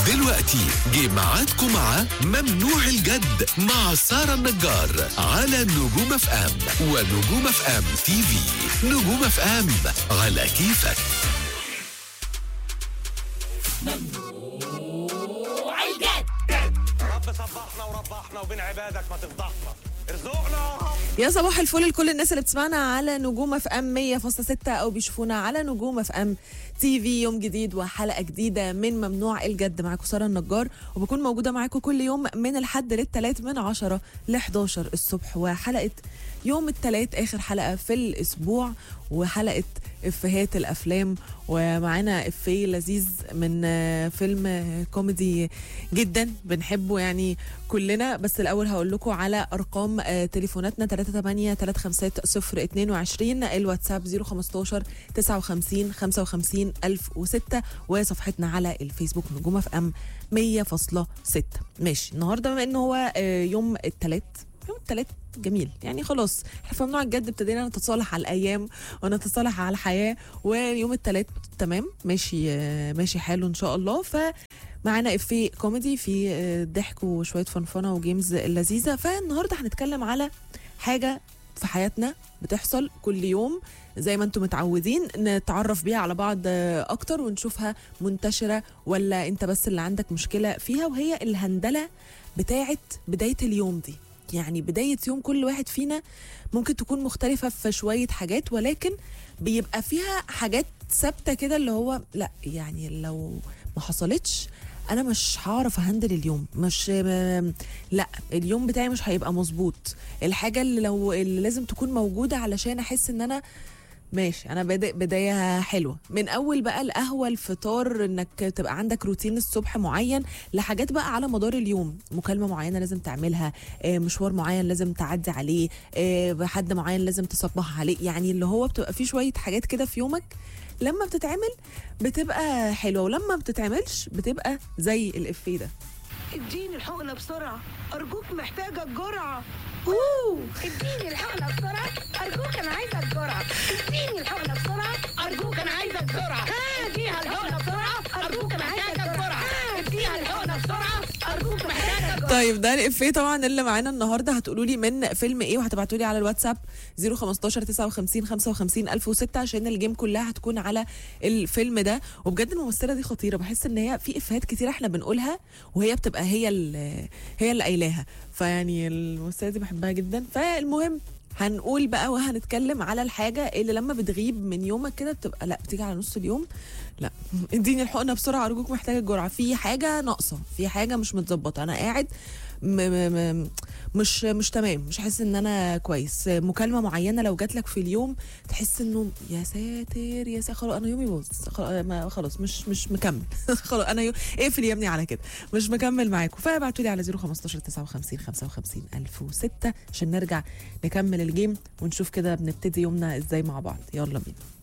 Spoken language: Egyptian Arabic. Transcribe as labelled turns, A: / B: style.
A: دلوقتي جه ميعادكم مع ممنوع الجد مع سارة النجار على نجوم اف ام ونجوم اف ام تي في نجوم اف ام على كيفك
B: رب صبحنا وربحنا وبين عبادك ما تفضحنا ارزقنا يا رب
C: يا صباح الفل لكل الناس اللي بتسمعنا على نجوم اف ام 100.6 او بيشوفونا على نجوم اف ام تي في يوم جديد وحلقه جديده من ممنوع الجد معاكم ساره النجار وبكون موجوده معاكم كل يوم من الحد للثلاث من 10 ل 11 الصبح وحلقه يوم الثلاث اخر حلقه في الاسبوع وحلقه افيهات الافلام ومعانا افيه لذيذ من آه، فيلم آه، كوميدي جدا بنحبه يعني كلنا بس الاول هقول لكم على ارقام آه، تليفوناتنا 38 350 022 الواتساب 015 59 55 1006 وصفحتنا على الفيسبوك نجومه في ام 100.6 ماشي النهارده بما ان هو آه، يوم الثلاث يوم الثلاث جميل يعني خلاص احنا في ممنوع الجد ابتدينا نتصالح على الايام ونتصالح على الحياه ويوم الثلاث تمام ماشي آه، ماشي حاله ان شاء الله ف معانا افيه كوميدي في آه، ضحك وشويه فنفنه وجيمز لذيذه فالنهارده هنتكلم على حاجه في حياتنا بتحصل كل يوم زي ما انتم متعودين نتعرف بيها على بعض آه، اكتر ونشوفها منتشره ولا انت بس اللي عندك مشكله فيها وهي الهندله بتاعه بدايه اليوم دي يعني بدايه يوم كل واحد فينا ممكن تكون مختلفه في شويه حاجات ولكن بيبقى فيها حاجات ثابته كده اللي هو لا يعني لو ما حصلتش انا مش هعرف اهندل اليوم مش م- لا اليوم بتاعي مش هيبقى مظبوط الحاجه اللي لو اللي لازم تكون موجوده علشان احس ان انا ماشي انا بادئ بدايه حلوه من اول بقى القهوه الفطار انك تبقى عندك روتين الصبح معين لحاجات بقى على مدار اليوم مكالمه معينه لازم تعملها آه، مشوار معين لازم تعدي عليه آه، حد معين لازم تصبح عليه يعني اللي هو بتبقى فيه شويه حاجات كده في يومك لما بتتعمل بتبقى حلوه ولما بتتعملش بتبقى زي الافيه ده
D: اديني الحقنة بسرعة أرجوك محتاجة الجرعة
E: اوه اديني الحقنه بسرعه ارجوك انا عايزه الجرعه اديني الحقنه بسرعه ارجوك انا عايزه الجرعه اديها الحقنه بسرعه ارجوك انا محتاجه الجرعه اديها الحقنه بسرعه ارجوك محتاجه الجرعه
C: طيب ده الافيه طبعا اللي معانا النهارده هتقولوا لي من فيلم ايه وهتبعتوا لي على الواتساب 015 59 55 1006 عشان الجيم كلها هتكون على الفيلم ده وبجد الممثله دي خطيره بحس ان هي في افيهات كتير احنا بنقولها وهي بتبقى هي ال- هي اللي قايلاها فيعني الممثله دي بحبها جدا فالمهم هنقول بقى وهنتكلم على الحاجه اللي لما بتغيب من يومك كده بتبقى لا بتيجي على نص اليوم لا اديني الحقنه بسرعه ارجوك محتاجه الجرعه في حاجه ناقصه في حاجه مش متظبطه انا قاعد م م م مش مش تمام مش حاسس ان انا كويس مكالمه معينه لو جات لك في اليوم تحس انه يا ساتر يا ساتر خلاص انا يومي باظ خلاص, ما- خلاص مش مش مكمل خلاص انا يو... اقفل يا ابني على كده مش مكمل معاكم فابعتوا لي على 015 59 55 1006 عشان نرجع نكمل الجيم ونشوف كده بنبتدي يومنا ازاي مع بعض يلا بينا